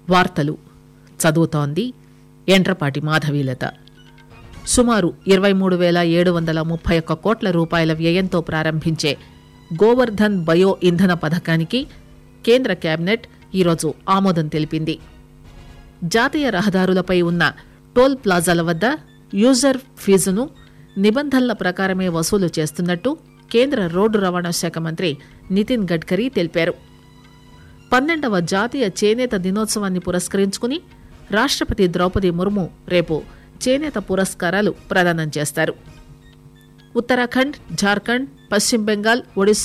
వార్తలు చదువుతోంది ఎండ్రపాటి మాధవీలత సుమారు ఇరవై మూడు వేల ఏడు వందల ముప్పై ఒక్క కోట్ల రూపాయల వ్యయంతో ప్రారంభించే గోవర్ధన్ బయో ఇంధన పథకానికి కేంద్ర కేబినెట్ ఈరోజు ఆమోదం తెలిపింది జాతీయ రహదారులపై ఉన్న టోల్ ప్లాజాల వద్ద యూజర్ ఫీజును నిబంధనల ప్రకారమే వసూలు చేస్తున్నట్టు కేంద్ర రోడ్డు రవాణా శాఖ మంత్రి నితిన్ గడ్కరీ తెలిపారు పన్నెండవ జాతీయ చేనేత దినోత్సవాన్ని పురస్కరించుకుని రాష్ట్రపతి ద్రౌపది ముర్ము రేపు చేనేత పురస్కారాలు ప్రదానం చేస్తారు ఉత్తరాఖండ్ జార్ఖండ్ పశ్చిమ బెంగాల్ ఒడిశా